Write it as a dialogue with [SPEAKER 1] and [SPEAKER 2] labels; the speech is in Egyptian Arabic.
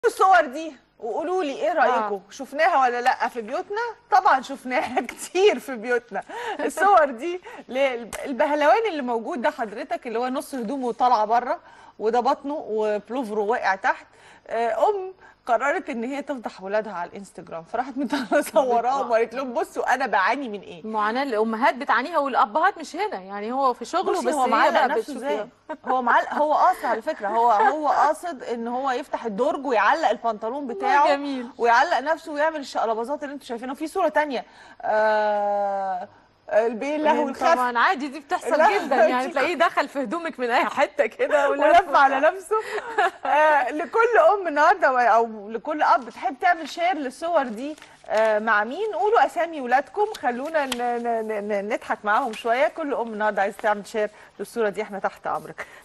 [SPEAKER 1] الصور دي وقولوا لي ايه رايكم
[SPEAKER 2] آه.
[SPEAKER 1] شفناها ولا لا في بيوتنا طبعا شفناها كتير في بيوتنا الصور دي البهلوان اللي موجود ده حضرتك اللي هو نص هدومه طالعه بره وده بطنه وبلوفره واقع تحت آه، ام قررت ان هي تفضح ولادها على الانستجرام فراحت مصوراهم وقالت لهم بصوا انا بعاني من ايه
[SPEAKER 2] معاناه الامهات بتعانيها والابهات مش هنا يعني هو في شغله
[SPEAKER 1] بصي
[SPEAKER 2] بس
[SPEAKER 1] هو
[SPEAKER 2] هي
[SPEAKER 1] معلق
[SPEAKER 2] بقى
[SPEAKER 1] نفسه
[SPEAKER 2] بتشوف
[SPEAKER 1] ازاي
[SPEAKER 2] إيه.
[SPEAKER 1] هو معلق هو قاصد على فكره هو هو قاصد ان هو يفتح الدرج ويعلق البنطلون بتاعه
[SPEAKER 2] جميل.
[SPEAKER 1] ويعلق نفسه ويعمل الشقلباظات اللي انتوا شايفينها في صوره تانية آه البيه اللهو الخف
[SPEAKER 2] طبعا عادي دي بتحصل
[SPEAKER 1] لا،
[SPEAKER 2] جدا يعني
[SPEAKER 1] دي-
[SPEAKER 2] تلاقيه دخل في هدومك من اي حته كده
[SPEAKER 1] ولف على نفسه آه لكل ام النهارده و- او لكل اب بتحب تعمل شير للصور دي آه مع مين قولوا اسامي ولادكم خلونا ن- ن- ن- نضحك معاهم شويه كل ام النهارده عايز تعمل شير للصوره دي احنا تحت امرك